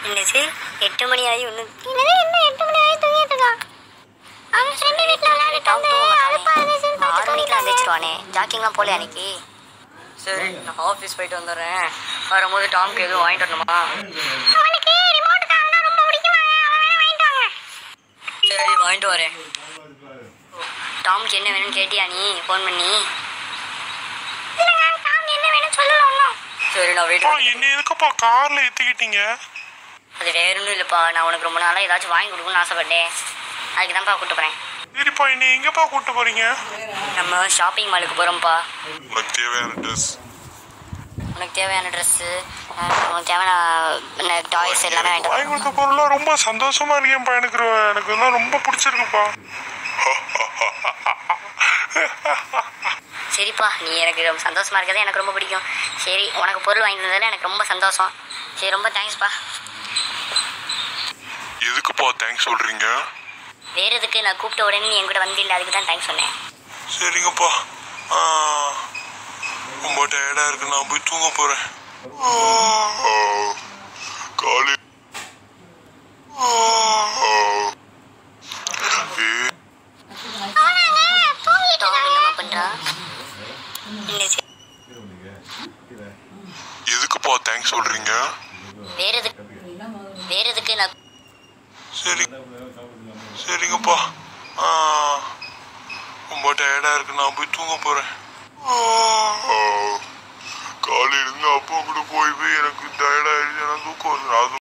என்னச்சு எட்டு மணி ஆகி ஒன்றும் என்னது என்ன எட்டு மணி ஆகி தூங்கிட்டு இருக்கான் அவன் ஃப்ரெண்டு வீட்டில் விளையாடிட்டு வந்து அழுப்பா இருந்துச்சுன்னு ஆறு பார்த்து மணிக்கெலாம் தூங்கிட்டான் எந்திரிச்சிருவானே ஜாக்கிங்லாம் போகல அன்னைக்கு சரி நான் ஆஃபீஸ் போயிட்டு வந்துடுறேன் வரும்போது டாம்க்கு எதுவும் வாங்கிட்டு வரணுமா அவனுக்கு ரிமோட் கார்னா ரொம்ப பிடிக்குமா அவன் வாங்கிட்டு வாங்க சரி வாங்கிட்டு வரேன் டாம்க்கு என்ன வேணும்னு கேட்டியா நீ ஃபோன் பண்ணி இல்லைங்க டாம் என்ன வேணும் சொல்லல ஒன்றும் சரி நான் அப்பா வெயிட் என்ன எதுக்குப்பா கார்ல ஏத்திக்கிட்டீங்க அது வேற ஒன்றும் இல்லைப்பா நான் உனக்கு ரொம்ப நாளாக ஏதாச்சும் வாங்கி கொடுக்கணும்னு ஆசைப்பட்டேன் அதுக்கு தான்ப்பா கூப்பிட்டு போகிறேன் சரிப்பா என்ன எங்கப்பா கூட்டு போறீங்க நம்ம ஷாப்பிங் மாலுக்கு போகிறோம்ப்பா உனக்கு தேவையான ட்ரெஸ் உனக்கு தேவையான ட்ரெஸ்ஸு உனக்கு தேவையான டாய்ஸ் எல்லாமே வாங்கிட்டு வாங்கி கொடுத்த பொருள்லாம் ரொம்ப சந்தோஷமா இருக்கேன்ப்பா எனக்கு ரொ- எனக்கு இதெல்லாம் ரொம்ப பிடிச்சிருக்குப்பா சரிப்பா நீ எனக்கு ரொம்ப சந்தோஷமா இருக்கிறது எனக்கு ரொம்ப பிடிக்கும் சரி உனக்கு பொருள் வாங்கி தந்ததில் எனக்கு ரொம்ப சந்தோஷம் சரி ரொம்ப தேங்க்ஸ்ப்பா எதுக்குப்பா தேங்க்ஸ் சொல்றீங்க வேறு எதுக்கு நான் கூப்பிட்ட உடனே நீ என் கூட வந்தில்லை அதுக்கு தான் தேங்க்ஸ் சொன்னேன் சரிங்கப்பா ஆ, ரொம்ப டயர்டா இருக்கு நான் போய் தூங்க போறேன் காலி டாம் என்னம்மா பண்ணுறா இல்லை சரி எதுக்குப்பா தேங்க்ஸ் சொல்றீங்க வேறு எதுக்கு வேறு எதுக்கு நான் சரி சரிங்கப்பா ஆ, ரொம்ப டயர்டா இருக்கு நான் போய் தூங்க போறேன் காலையில இருந்து அப்பா கூட போய் போய் எனக்கு டயர்ட் ஆயிடுச்சு நான் தூக்கம் வருது நான்